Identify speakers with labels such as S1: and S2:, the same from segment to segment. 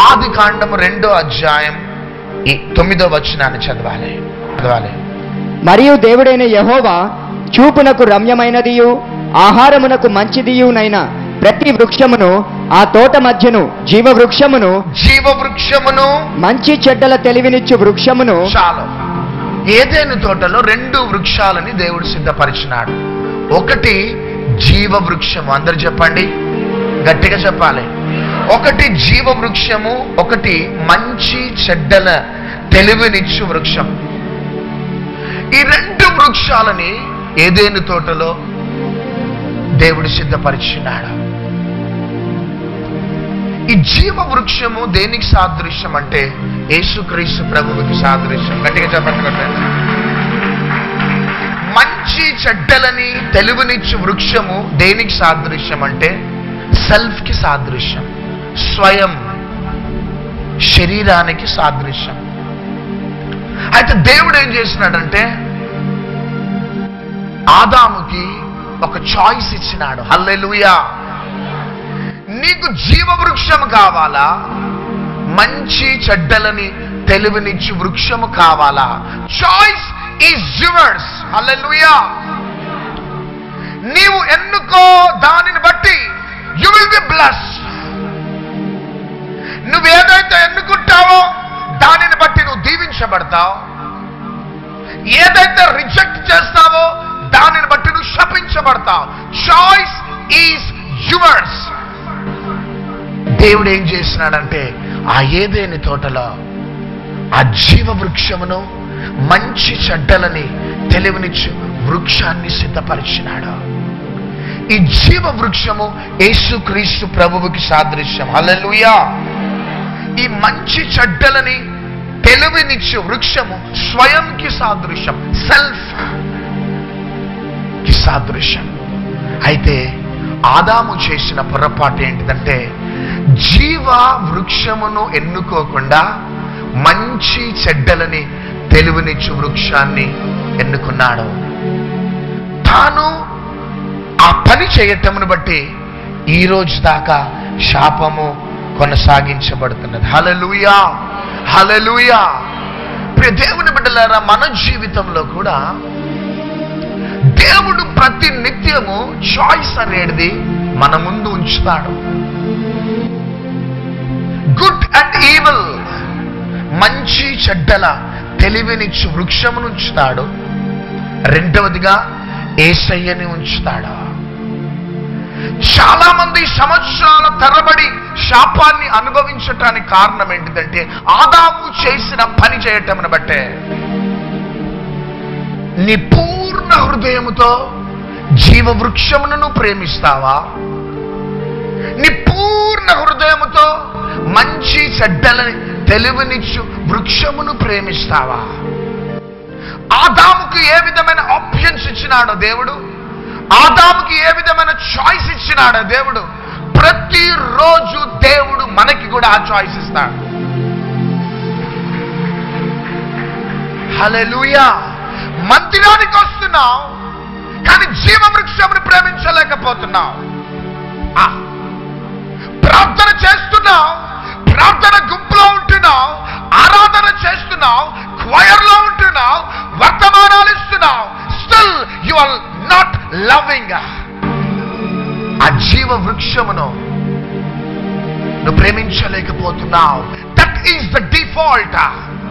S1: ఆది కాండము రెండో అధ్యాయం ఈ తొమ్మిదో వచనాన్ని చదవాలి చదవాలి
S2: మరియు దేవుడైన యహోవా చూపునకు రమ్యమైనదియు ఆహారమునకు మంచిదియునైన ప్రతి వృక్షమును ఆ తోట మధ్యను జీవ వృక్షమును
S1: జీవ వృక్షమును
S2: మంచి చెడ్డల తెలివినిచ్చు వృక్షమును
S1: చాలు ఏదైనా తోటలో రెండు వృక్షాలని దేవుడు సిద్ధపరిచినాడు ఒకటి జీవ వృక్షము అందరు చెప్పండి గట్టిగా చెప్పాలి ఒకటి జీవ వృక్షము ఒకటి మంచి చెడ్డల తెలివినిచ్చు వృక్షం ఈ రెండు వృక్షాలని ఏదేను తోటలో దేవుడు సిద్ధపరిచినాడు ఈ జీవ వృక్షము దేనికి సాదృశ్యం అంటే యేసుక్రీస్తు ప్రభువుకి సాదృశ్యం గట్టిగా చెప్పండి కొట్టండి. మంచి చెడ్డలని తెలుగునిచ్చు వృక్షము దేనికి సాదృశ్యం అంటే సెల్ఫ్ కి సాదృశ్యం స్వయం శరీరానికి సాదృశ్యం అయితే దేవుడు ఏం చేసినాడంటే ఆదాముకి ఒక చాయిస్ ఇచ్చినాడు హల్లెలూయా నీకు జీవవృక్షము కావాలా మంచి చెడ్డలని తెలివినిచ్చు వృక్షము కావాలా చాయిస్ ఈజ్ యువర్స్ హల్లెలూయా నీవు ఎన్నుకో దానిని బట్టి యు విల్ బి బ్లస్ నువ్వు ఏదైతే ఎన్నుకుంటావో దానిని బట్టి నువ్వు దీవించబడతావు ఏదైతే రిజెక్ట్ చేస్తావో దానిని బట్టి నువ్వు శపించబడతావు చాయిస్ ఈజ్ యువర్స్ దేవుడు ఏం చేసినాడంటే ఆ ఏదేని తోటలో ఆ జీవ వృక్షమును మంచి చెడ్డలని తెలివినిచ్చు వృక్షాన్ని సిద్ధపరిచినాడు ఈ జీవ వృక్షము యేసుక్రీస్తు ప్రభువుకి సాదృశ్యం హల్లెలూయా ఈ మంచి చెడ్డలని తెలివినిచ్చు వృక్షము స్వయంకి సాదృశ్యం సెల్ఫ్ కి సాదృశ్యం అయితే ఆదాము చేసిన పొరపాటు ఏంటిదంటే జీవ వృక్షమును ఎన్నుకోకుండా మంచి చెడ్డలని తెలివినిచ్చు వృక్షాన్ని ఎన్నుకున్నాడు తాను ఆ పని చేయటమును బట్టి ఈ రోజు దాకా శాపము కొనసాగించబడుతున్నది హలలుయా హలలుయా ప్రియ దేవుని బిడ్డలారా మన జీవితంలో కూడా దేవుడు ప్రతి నిత్యము చాయిస్ అనేది మన ముందు ఉంచుతాడు గుడ్ అండ్ ఈవిల్ మంచి చెడ్డల తెలివినిచ్చు వృక్షమును ఉంచుతాడు రెండవదిగా ఏసయ్యని ఉంచుతాడు చాలా మంది సంవత్సరాల తరబడి శాపాన్ని అనుభవించటానికి కారణం ఏంటిదంటే ఆదాము చేసిన పని చేయటం బట్టే నీ పూర్ణ హృదయముతో జీవ వృక్షమును ప్రేమిస్తావా నీ పూర్ణ హృదయముతో మంచి చెడ్డలని తెలివినిచ్చు వృక్షమును ప్రేమిస్తావా ఆదాముకు ఏ విధమైన ఆప్షన్స్ ఇచ్చినాడో దేవుడు ఆదాముకి ఏ విధమైన చాయిస్ ఇచ్చినాడో దేవుడు ప్రతిరోజు దేవుడు మనకి కూడా ఆ చాయిస్ ఇస్తాడు హల్లెలూయా మందిరానికి వస్తున్నావు కానీ జీవ వృక్షమును ప్రేమించలేకపోతున్నావు ఆ, ప్రార్థన చేస్తున్నావు ప్రార్థన గుంపులో ఉంటున్నావు ఆరాధన చేస్తున్నావు క్వయర్లో ఉంటున్నావు వర్తమానాలు ఇస్తున్నావు still you are not loving ఆ జీవ వృక్షమును నువ్వు ప్రేమించలేకపోతున్నావు దట్ ఈస్ ద డిఫాల్ట్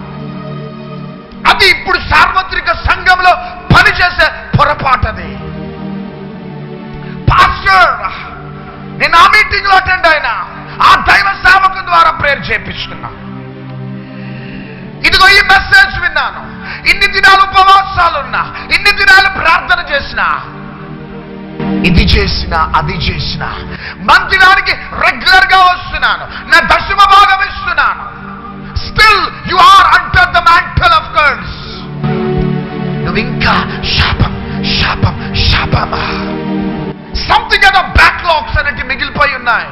S1: అది ఇప్పుడు సార్వత్రిక సంఘంలో పనిచేసే పొరపాటది పాస్టర్ నేను ఆ మీటింగ్ లో అటెండ్ అయినా ఆ దైవ సేవకు ద్వారా ప్రేర్ చేపించుకున్నా ఇదిగో ఈ మెసేజ్ విన్నాను ఇన్ని దినాలు ఉపవాసాలున్నా ఇన్ని దినాలు ప్రార్థన చేసిన ఇది చేసిన అది చేసిన మందిరానికి రెగ్యులర్ గా వస్తున్నాను నా దశమ భాగం ఇస్తున్నాను still you are under the mantle of curse నువ్వు ఇంకా శాపం శాపం శాపమా సంథింగ్ ఏదో బ్యాక్లాగ్స్ అనేటి మిగిలిపోయి ఉన్నాయి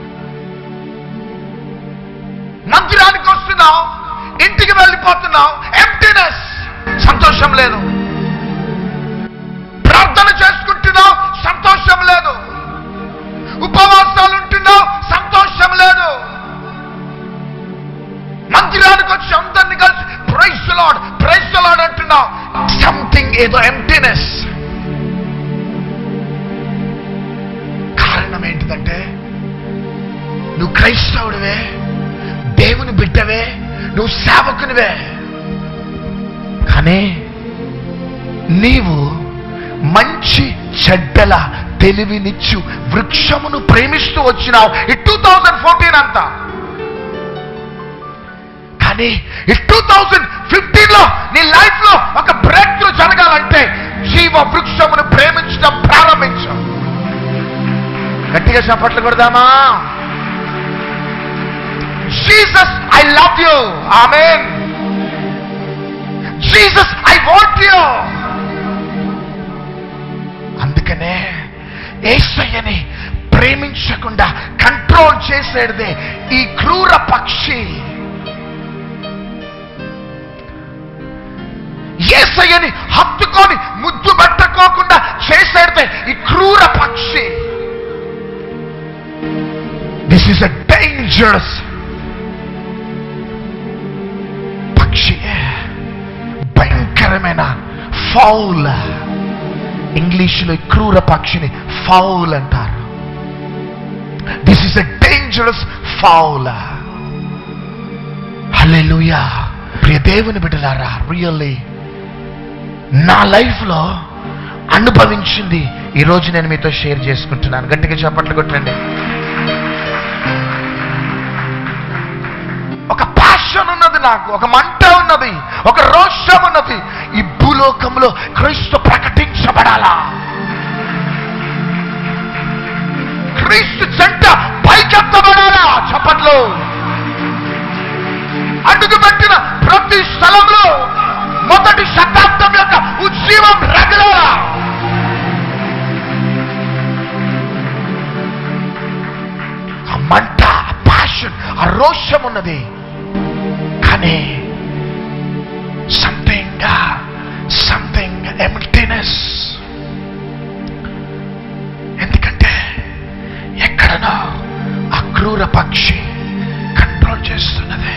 S1: మందిరానికి వస్తున్నావు ఇంటికి వెళ్ళిపోతున్నావు ఎంటీనెస్ సంతోషం లేదు ప్రార్థన చేసుకుంటున్నావు సంతోషం లేదు ఉపవాసాలు ఉంటున్నావు సంతోషం లేదు ఏదో ఎంటీనెస్ కారణం ఏంటిదంటే నువ్వు క్రైస్తవుడివే దేవుని బిడ్డవే నువ్వు సేవకునివే కానీ నీవు మంచి చెడ్డల తెలివినిచ్చు వృక్షమును ప్రేమిస్తూ వచ్చినావు ఈ టూ థౌజండ్ ఫోర్టీన్ అంతా కానీ ఈ టూ థౌజండ్ ఫిఫ్టీన్ లో నీ లైఫ్ లో ఒక బ్రేక్ త్రూ జరగాలంటే జీవ వృక్షమును ప్రేమించడం ప్రారంభించు గట్టిగా చప్పట్లు కొడదామా Jesus I love you amen Jesus I want you అందుకనే ఏసయ్యని ప్రేమించకుండా కంట్రోల్ చేసేదే ఈ క్రూర పక్షి ఏసయ్యని హత్తుకొని ముద్దు పట్టుకోకుండా చేసేదే ఈ క్రూర పక్షి దిస్ ఇస్ అ డేంజరస్ పక్షి భయంకరమైన ఫౌల్ ఇంగ్లీష్లో ఈ క్రూర పక్షిని ఫౌల్ అంటారు this is a dangerous fowl hallelujah ప్రియ దేవుని బిడ్డలారా రియల్లీ నా లైఫ్లో అనుభవించింది ఈ రోజు నేను మీతో షేర్ చేసుకుంటున్నాను గట్టిగా చప్పట్లు కొట్టండి ఒక ప్యాషన్ ఉన్నది నాకు ఒక మంట ఉన్నది ఒక రోషం ఉన్నది ఈ భూలోకంలో క్రీస్తు ప్రకటించబడాలా క్రీస్తు జంట పైకెత్తబడాలా చప్పట్లు అడుగుపెట్టిన ప్రతి స్థలంలో మొదటి శతాబ్దం యొక్క ఉజ్జీవం రగలాలా ఆ మంట ఆ ప్యాషన్ ఆ రోషం ఉన్నది కానీ సంథింగ్ సంథింగ్ ఎంటీనెస్ ఎందుకంటే ఎక్కడనో ఆ క్రూర పక్షి కంట్రోల్ చేస్తున్నది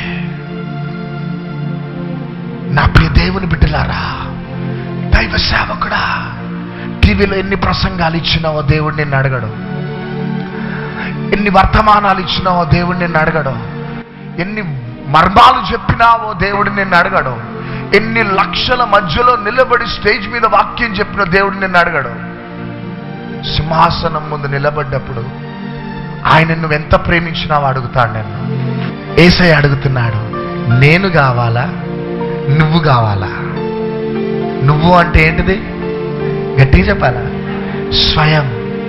S1: నా ప్రియ దేవుని బిడ్డలారా దైవ సేవకుడా టీవీలో ఎన్ని ప్రసంగాలు ఇచ్చినావో దేవుడు నిన్ను అడగడు ఎన్ని వర్తమానాలు ఇచ్చినావో దేవుడు నిన్ను అడగడు ఎన్ని మర్మాలు చెప్పినావో దేవుడు నిన్ను అడగడు ఎన్ని లక్షల మధ్యలో నిలబడి స్టేజ్ మీద వాక్యం చెప్పిన దేవుడు నిన్ను అడగడు సింహాసనం ముందు నిలబడ్డప్పుడు ఆయన నువ్వు ఎంత ప్రేమించినావో అడుగుతాడు నేను ఏసై అడుగుతున్నాడు నేను కావాలా నువ్వు కావాలా నువ్వు అంటే ఏంటిది గట్టిగా చెప్పాలా స్వయం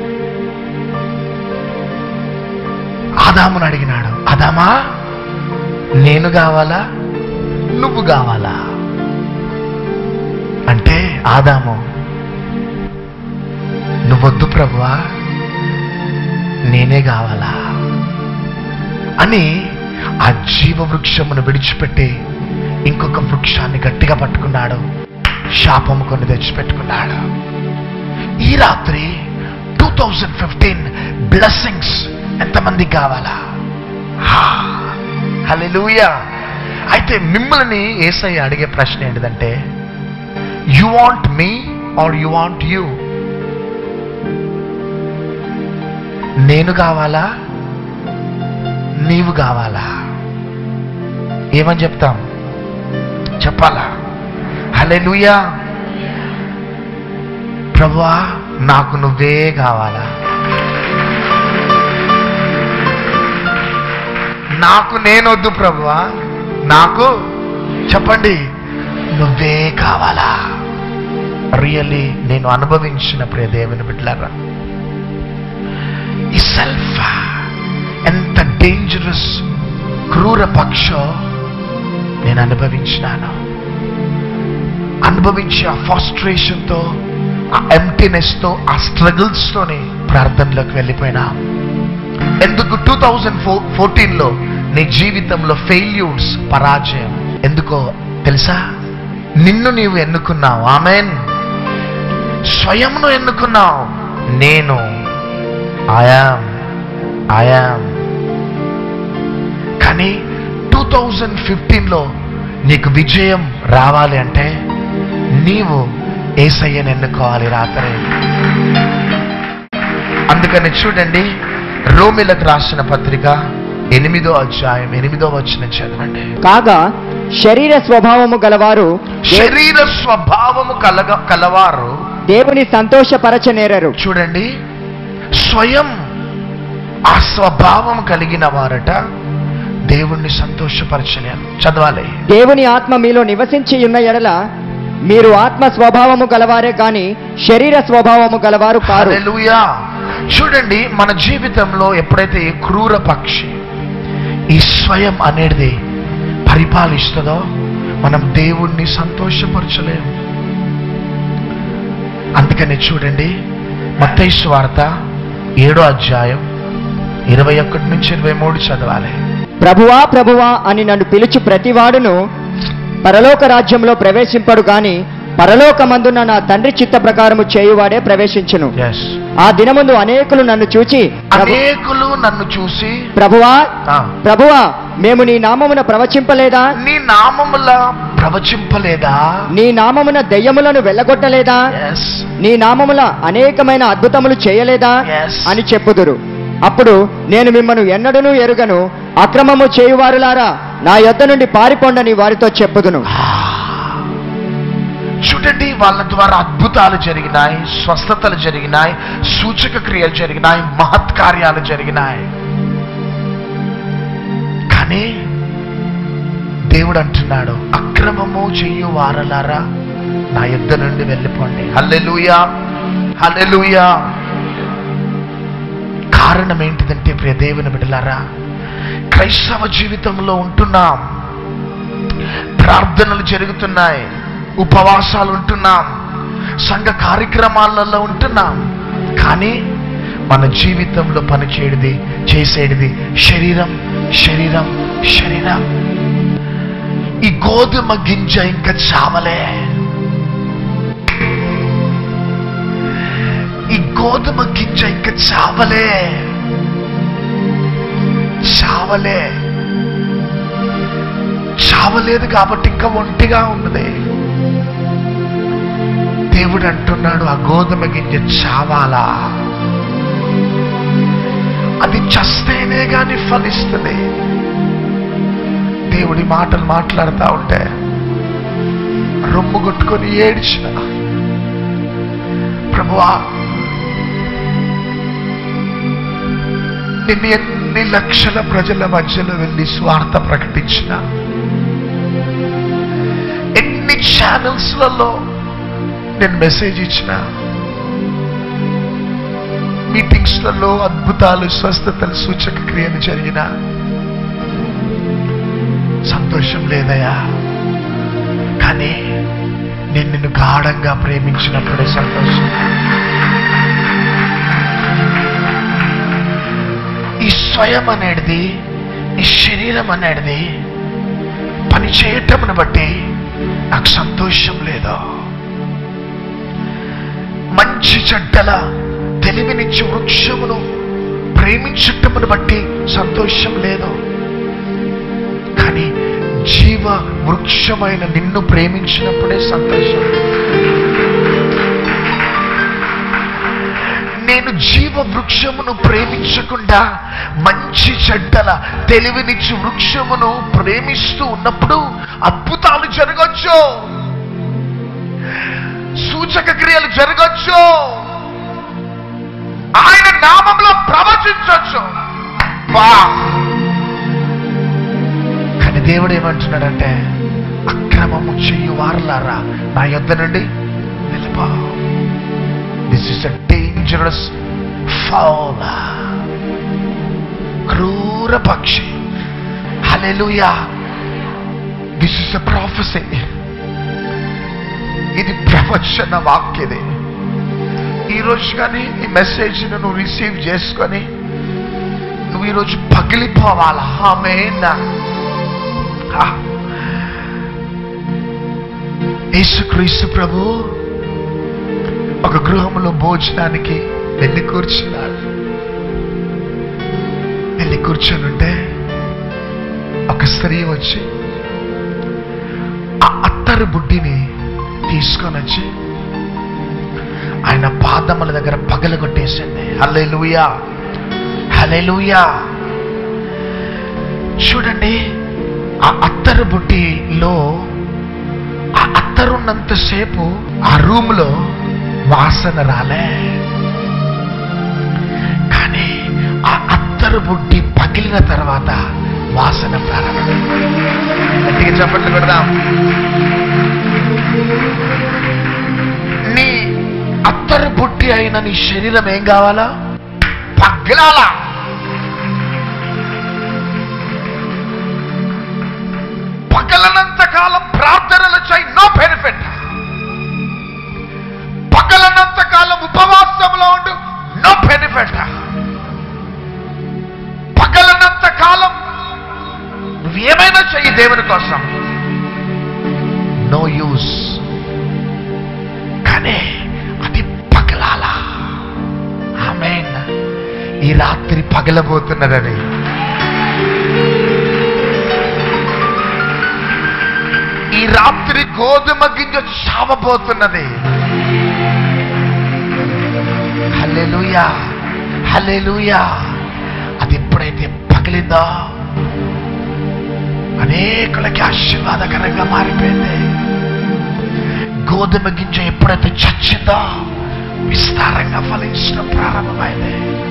S1: ఆదామును అడిగినాడు ఆదామా నేను కావాలా నువ్వు కావాలా అంటే ఆదాము నువ్వొద్దు ప్రభువా నేనే కావాలా అని ఆ జీవ వృక్షమును విడిచిపెట్టి ఇంకొక వృక్షాన్ని గట్టిగా పట్టుకున్నాడు శాపము కొన్ని తెచ్చిపెట్టుకున్నాడు ఈ రాత్రి టూ థౌజండ్ ఫిఫ్టీన్ బ్లెస్సింగ్స్ ఎంతమందికి కావాలా హల్లెలూయా అయితే మిమ్మల్ని ఏసయ్య అడిగే ప్రశ్న ఏంటిదంటే you want me or you want you నేను కావాలా నీవు కావాలా ఏమని చెప్తాం చెప్పాలా హల్లెలూయా ప్రభువా నాకు నువ్వే కావాలా నాకు నేనొద్దు ప్రభువా నాకు చెప్పండి నువ్వే కావాలా రియల్లీ నేను అనుభవించిన ప్రియ దేవుని బిడ్డలారా ఈ సెల్ఫ్ ఎంత డేంజరస్ క్రూర పక్షో నేను అనుభవించినాను అనుభవించి ఆ ఫాస్ట్రేషన్తో ఆ ఎంటీనెస్తో ఆ స్ట్రగుల్స్తోనే ప్రార్థనలోకి వెళ్ళిపోయినా ఎందుకు టూ థౌజండ్ ఫోర్ ఫోర్టీన్లో నీ జీవితంలో ఫెయిల్యూర్స్ పరాజయం ఎందుకో తెలుసా నిన్ను నీవు ఎన్నుకున్నావు ఆమెన్ స్వయంను ఎన్నుకున్నావు నేను ఆయామ్ ఆయామ్ కానీ టూ థౌజండ్ ఫిఫ్టీన్లో నీకు విజయం రావాలి అంటే నీవు ఏసయ్యను ఎన్నుకోవాలి రాత్రి అందుకని చూడండి రోమిలకు రాసిన పత్రిక ఎనిమిదో అధ్యాయం ఎనిమిదో వచ్చిన చదవండి
S2: కాగా శరీర స్వభావము గలవారు దే-
S1: శరీర స్వభావము కలగ కలవారు
S2: దేవుని సంతోషపరచనేరరు
S1: చూడండి స్వయం ఆ స్వభావం కలిగిన వారట దేవుణ్ణి సంతోషపరచలేరు చదవాలి
S2: దేవుని ఆత్మ మీలో నివసించి ఉన్న ఎడల మీరు ఆత్మ స్వభావము గలవారే గాని శరీర స్వభావము గలవారు కారు
S1: హల్లెలూయా చూడండి మన జీవితంలో ఎప్పుడైతే ఈ క్రూర పక్షి ఈ స్వయం అనేది పరిపాలిస్తుందో మనం దేవుణ్ణి సంతోషపరచలేము అందుకని చూడండి మత్తయి వార్త ఏడో అధ్యాయం ఇరవై ఒకటి నుంచి ఇరవై మూడు చదవాలి
S2: ప్రభువా ప్రభువా అని నన్ను పిలుచు ప్రతివాడును పరలోక రాజ్యంలో ప్రవేశింపడు గాని పరలోకమందున నా తండ్రి చిత్త ప్రకారము చేయువాడే ప్రవేశించును
S1: ఎస్
S2: ఆ దినముందు అనేకులు నన్ను చూచి "ప్రభు-
S1: అనేకులు నన్ను చూసి
S2: ప్రభువా
S1: ఆ,
S2: ప్రభువా మేము నీ నామమున ప్రవచింపలేదా
S1: నీ నామముల ప్రవచింపలేదా
S2: నీ నామమున దెయ్యములను వెళ్ళగొట్టలేదా
S1: ఎస్
S2: నీ నామముల అనేకమైన అద్భుతములు చేయలేదా
S1: Yes.
S2: అని చెప్పుదురు అప్పుడు నేను మిమ్మను ఎన్నడూ ఎరుగను అక్రమము చేయువారులారా నా యొద్ద నుండి పారిపోండని వారితో చెప్పుదును
S1: చూడండి వాళ్ళ ద్వారా అద్భుతాలు జరిగినాయి స్వస్థతలు జరిగినాయి సూచక క్రియలు జరిగినాయి మహత్కార్యాలు జరిగినాయి కానీ దేవుడు అంటున్నాడు అక్రమము చెయ్యు వారలారా నా యుద్ధ నుండి వెళ్ళిపోండి హల్లెలూయా హల్లెలూయా కారణం ఏంటిదంటే ప్రియ దేవుని బిడ్డలారా క్రైస్తవ జీవితంలో ఉంటున్నాం ప్రార్థనలు జరుగుతున్నాయి ఉపవాసాలు ఉంటున్నాం సంఘ కార్యక్రమాలలో ఉంటున్నాం కానీ మన జీవితంలో పనిచేయడిది చేసేటిది శరీరం శరీరం శరీరం ఈ గోధుమ గింజ ఇంకా చావలే ఈ గోధుమ గింజ ఇంకా చావలే చావలే చావలేదు కాబట్టి ఇంకా ఒంటిగా ఉన్నది దేవుడు అంటున్నాడు ఆ గోధుమ గింజ చావాలా అది చస్తేనే గాని ఫలిస్తుంది దేవుడి మాటలు మాట్లాడుతూ ఉంటే రొమ్ము కొట్టుకొని ఏడ్చిన ప్రభువా నిన్ను ఎన్ని లక్షల ప్రజల మధ్యలో వెళ్ళి స్వార్థ ప్రకటించిన ఎన్ని ఛానల్స్లలో నేను మెసేజ్ ఇచ్చిన మీటింగ్స్లలో అద్భుతాలు స్వస్థతలు సూచక క్రియలు జరిగిన సంతోషం లేదయా కానీ నేను నిన్ను గాఢంగా ప్రేమించినప్పుడే సంతోషం ఈ స్వయం అనేది ఈ శరీరం అనేది పని చేయటమును బట్టి నాకు సంతోషం లేదు మంచి చెడ్డల తెలివినిచ్చి వృక్షమును ప్రేమించటమును బట్టి సంతోషం లేదు కానీ జీవ వృక్షమైన నిన్ను ప్రేమించినప్పుడే సంతోషం నేను జీవ వృక్షమును ప్రేమించకుండా మంచి చెడ్డల తెలివినిచ్చి వృక్షమును ప్రేమిస్తూ ఉన్నప్పుడు అద్భుతాలు జరగచ్చు సూచక క్రియలు జరగచ్చు ఆయన నామంలో ప్రవచించవచ్చు వా కానీ దేవుడు ఏమంటున్నాడంటే అక్రమము చెయ్యి వారలారా నా యొద్ద నుండి వెళ్ళిపో this is a dangerous fowl క్రూర పక్షి hallelujah this is a prophecy ఇది ప్రవచన వాక్యది ఈరోజు కానీ ఈ మెసేజ్ నువ్వు రిసీవ్ చేసుకొని నువ్వు ఈరోజు పగిలిపోవాలా ఆమెనా యేసుక్రీస్తు ప్రభు ఒక గృహంలో భోజనానికి వెళ్ళి కూర్చున్నాడు వెళ్ళి కూర్చొనుంటే ఒక స్త్రీ వచ్చి ఆ అత్తరు బుడ్డిని తీసుకొని వచ్చి ఆయన పాదముల దగ్గర పగలగొట్టేసింది హల్లెలూయా హల్లెలూయా చూడండి ఆ అత్తరు బుట్టిలో ఆ అత్తరున్నంతసేపు ఆ రూమ్లో వాసన రాలే కానీ ఆ అత్తరు బుట్టి పగిలిన తర్వాత వాసన ప్రారంభం గట్టిగా చెప్పట్లు కొడదాం నీ అత్తరు బుట్టి అయిన నీ శరీరం ఏం కావాలా పగిలాలా పగలనంత కాలం ప్రార్థనలు చేయి నో బెనిఫిట్ పగలనంత కాలం ఉపవాసంలో ఉండు నో బెనిఫిట్ పగలనంత కాలం నువ్వేమైనా చెయ్యి దేవుని కోసం నో యూస్ కానీ అది పగలాలా ఆమెన్ ఈ రాత్రి పగలబోతున్నదని ఈ రాత్రి గోధుమ గింజ చావబోతున్నది హల్లెలూయా హల్లెలూయా అది ఎప్పుడైతే పగిలిందో అనేకులకి ఆశీర్వాదకరంగా మారిపోయింది గోధుమ గింజ ఎప్పుడైతే చచ్చిందో విస్తారంగా ఫలించడం ప్రారంభమైంది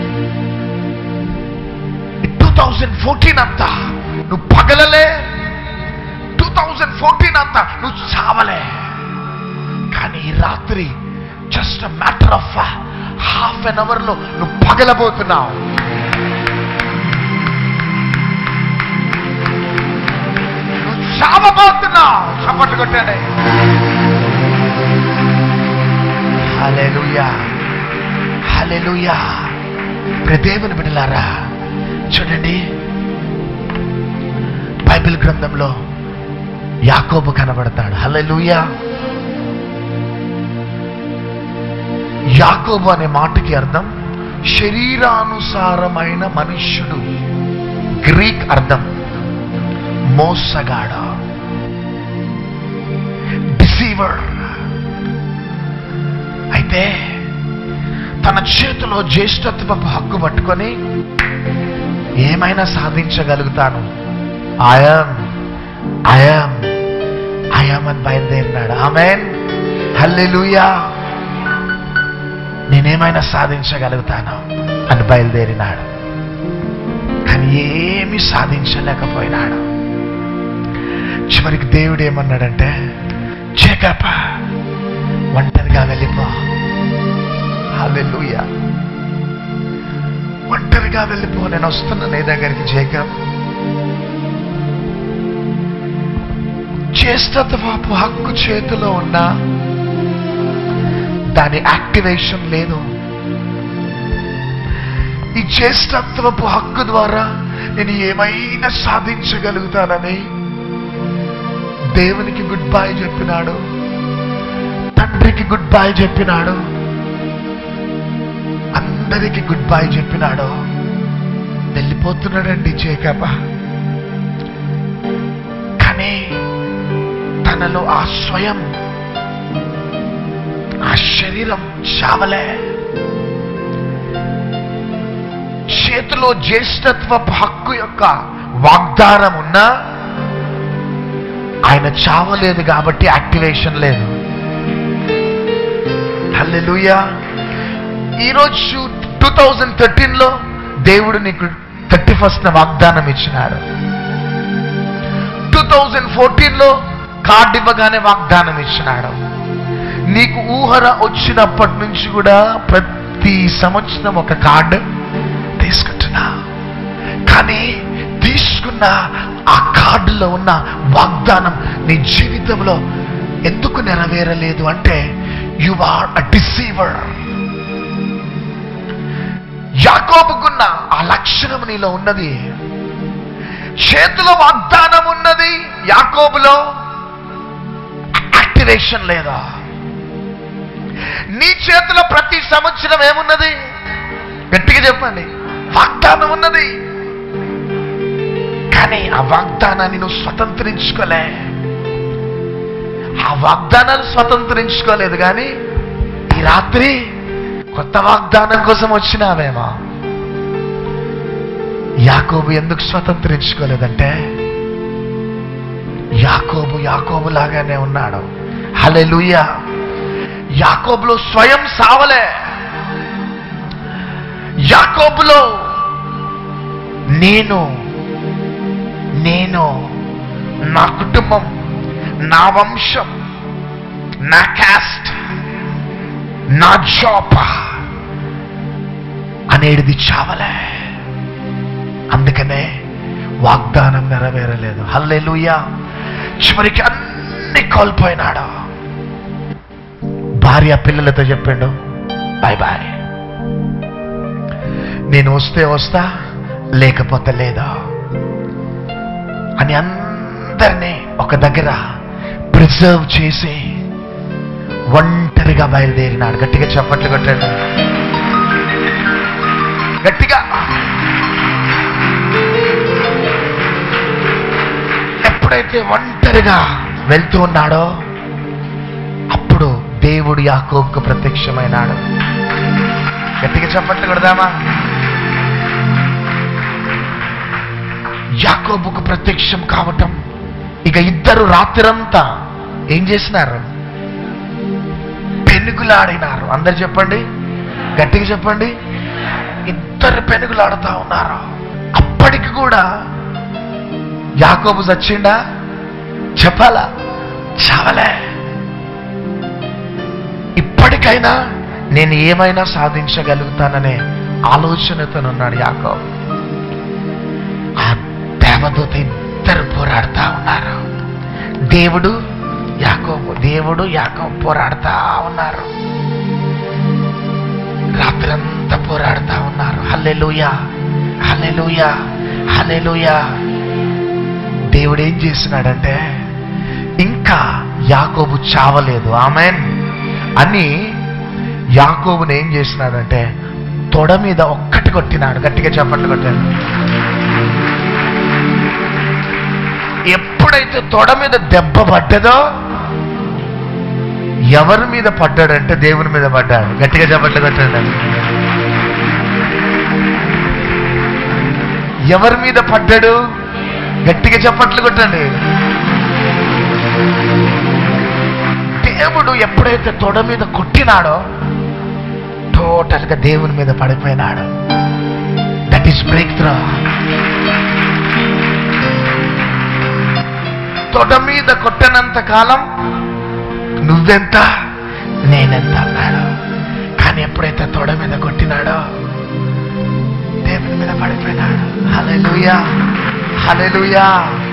S1: టూ థౌజండ్ ఫోర్టీన్ అంతా నువ్వు పగలలే టూ థౌజండ్ ఫోర్టీన్ అంతా నువ్వు చావలే కానీ ఈ రాత్రి just matter of half an hour లో నువ్వు పగలబోతున్నావు నువ్వు చావబోతున్నావు చప్పట్లు కొట్టాడే హల్లెలూయా హల్లెలూయా ప్రియ దేవుని బిడ్డలారా చూడండి బైబిల్ గ్రంథంలో యాకోబు కనబడతాడు హల్లెలూయా యాకోబు అనే మాటకి అర్థం శరీరానుసారమైన మనుష్యుడు గ్రీక్ అర్థం మోసగాడ డిసీవర్ అయితే తన చేతిలో జ్యేష్ఠత్వపు హక్కు పట్టుకొని ఏమైనా సాధించగలుగుతాను ఆయాం ఆయాం ఆయాం అని బయలుదేరినాడు ఆమెన్ హల్లెలూయా నేనేమైనా సాధించగలుగుతాను అని బయలుదేరినాడు కానీ ఏమీ సాధించలేకపోయినాడు చివరికి దేవుడు ఏమన్నాడంటే చేకప్ప ఒంటరిగా వెళ్ళిపో హల్లెలూయా ఒంటరిగా వెళ్ళిపో నేను వస్తున్నా నీ దగ్గరికి జేకబ్ చేస్తత్వపు హక్కు చేతిలో ఉన్నా దాని యాక్టివేషన్ లేదు ఈ జ్యేష్ఠత్వపు హక్కు ద్వారా నేను ఏమైనా సాధించగలుగుతానని దేవునికి గుడ్ బై చెప్పినాడు తండ్రికి గుడ్ బై చెప్పినాడు అందరికి గుడ్ బై చెప్పినాడు వెళ్ళిపోతున్నాడండి చేకబ కానీ తనలో ఆ స్వయం ఆ శరీరం చావలే చేతిలో జ్యేష్ఠత్వపు హక్కు యొక్క వాగ్దానం ఉన్నా ఆయన చావలేదు కాబట్టి యాక్టివేషన్ లేదు హల్లెలూయా ఈరోజు టూ థౌజండ్ థర్టీన్లో దేవుడు నీకు థర్టీ ఫస్ట్ వాగ్దానం ఇచ్చినాడు టూ థౌజండ్ ఫోర్టీన్లో కార్డు ఇవ్వగానే వాగ్దానం ఇచ్చినాడు నీకు ఊహర వచ్చినప్పటి నుంచి కూడా ప్రతి సంవత్సరం ఒక కార్డు తీసుకుంటున్నా కానీ తీసుకున్న ఆ కార్డులో ఉన్న వాగ్దానం నీ జీవితంలో ఎందుకు నెరవేరలేదు అంటే యు ఆర్ అ డిసీవర్ యాకోబుకున్న ఆ లక్షణం నీలో ఉన్నది చేతిలో వాగ్దానం ఉన్నది యాకోబులో యాక్టివేషన్ లేదా నీ చేతిలో ప్రతి సంవత్సరం ఏమున్నది గట్టిగా చెప్పండి వాగ్దానం ఉన్నది కానీ ఆ వాగ్దానాన్ని నువ్వు స్వతంత్రించుకోలే ఆ వాగ్దానాలు స్వతంత్రించుకోలేదు కానీ ఈ రాత్రి కొత్త వాగ్దానం కోసం వచ్చినావేమో యాకోబు ఎందుకు స్వతంత్రించుకోలేదంటే యాకోబు యాకోబు లాగానే ఉన్నాడు హలెలుయ యాకోబులో స్వయం సావలే యాకోబులో నేను నేను నా కుటుంబం నా వంశం నా క్యాస్ట్ నా జాబ్ అనేటిది చావలే అందుకనే వాగ్దానం నెరవేరలేదు హల్లెలూయా చివరికి అన్ని కోల్పోయినాడు భార్య పిల్లలతో చెప్పిండు బాయ్ బాయ్ నేను వస్తే వస్తా లేకపోతే లేదా అని అందరినీ ఒక దగ్గర ప్రిజర్వ్ చేసి ఒంటరిగా బయలుదేరినాడు గట్టిగా చప్పట్లు కొట్టాడు గట్టిగా ఎప్పుడైతే ఒంటరిగా వెళ్తూ ఉన్నాడో అప్పుడు దేవుడు యాకోబుకు ప్రత్యక్షమైనాడు గట్టిగా చప్పట్లు కొడదామా యాకోబుకు ప్రత్యక్షం కావటం ఇక ఇద్దరు రాత్రంతా ఏం చేసినారు పెనుగులాడినారు అందరు చెప్పండి గట్టిగా చెప్పండి ఇద్దరు పెనుగులాడుతా ఉన్నారు అప్పటికి కూడా యాకోబు చచ్చిండా చెప్పాలా చావలే ఇప్పటికైనా నేను ఏమైనా సాధించగలుగుతాననే ఆలోచనతోనున్నాడు యాకోబు ఆ దేవదూత ఇద్దరు పోరాడుతా ఉన్నారు దేవుడు యాకోబు దేవుడు యాకోబు పోరాడుతా ఉన్నారు రాత్రంతా పోరాడుతా ఉన్నారు హల్లెలూయా హల్లెలూయా హల్లెలూయా దేవుడు ఏం చేస్తున్నాడంటే ఇంకా యాకోబు చావలేదు ఆమెన్ అని యాకోబుని ఏం చేసినాడంటే తొడ మీద ఒక్కటి కొట్టినాడు గట్టిగా చప్పట్లు కొట్టాడు ఎప్పుడైతే తొడ మీద దెబ్బ పడ్డదో ఎవరి మీద పడ్డాడంటే దేవుని మీద పడ్డాడు గట్టిగా చప్పట్లు కొట్టాడు ఎవరి మీద పడ్డాడు గట్టిగా చప్పట్లు కొట్టండి దేవుడు ఎప్పుడైతే తొడ మీద కొట్టినాడో టోటల్ గా దేవుని మీద పడిపోయినాడు దట్ ఈస్ బ్రేక్ త్రో తొడ మీద కొట్టనంత కాలం నువ్వెంత నేనెంత అన్నాడు కానీ ఎప్పుడైతే తొడ మీద కొట్టినాడో దేవుని మీద పడిపోయినాడు హలెలుయా హలెలుయా